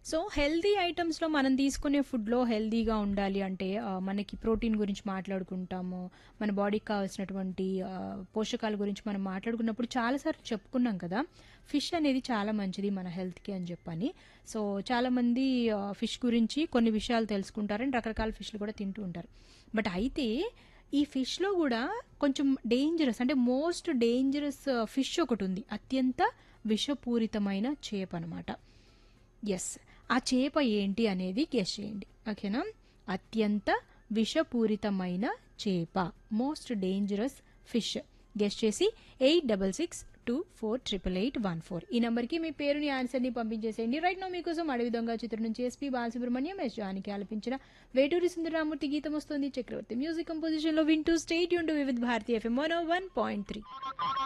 so healthy ఐటమ్స్లో మనం తీసుకునే ఫుడ్లో హెల్దీగా ఉండాలి అంటే ఆ, మనకి ప్రోటీన్ గురించి మాట్లాడుకుంటాము మన బాడీకి కావాల్సినటువంటి ఆ, పోషకాల గురించి మనం మాట్లాడుకున్నప్పుడు చాలాసార్లు చెప్పుకున్నాం కదా ఫిష్ అనేది చాలా మంచిది మన హెల్త్కి అని చెప్పని సో చాలామంది ఫిష్ గురించి కొన్ని విషయాలు తెలుసుకుంటారని రకరకాల ఫిష్లు కూడా తింటూ ఉంటారు బట్ అయితే ఈ ఫిష్లో కూడా కొంచెం డేంజరస్ అంటే మోస్ట్ డేంజరస్ ఫిష్ ఒకటి ఉంది అత్యంత విషపూరితమైన చేప అనమాట ఎస్ ఆ చేప ఏంటి అనేది గెస్ చేయండి ఓకేనా అత్యంత విషపూరితమైన చేప మోస్ట్ డేంజరస్ ఫిష్ గెస్ చేసి eight double six two four triple eight one four ఈ నెంబర్కి మీ పేరుని ఆన్సర్ని పంపించేసేయండి రైట్ నో మీకోసం అడవి దొంగ చిత్రం నుంచి ఎస్పీ బాలసుబ్రహ్మణ్యం ఎస్ జానికి ఆలపించిన వేటూరి సుందరరామూర్తి గీతం వస్తుంది చక్రవర్తి మ్యూజిక్ కంపోజిషన్లో వింటూ స్టేట్ యూన్ to Vividh Bharati F M one one point three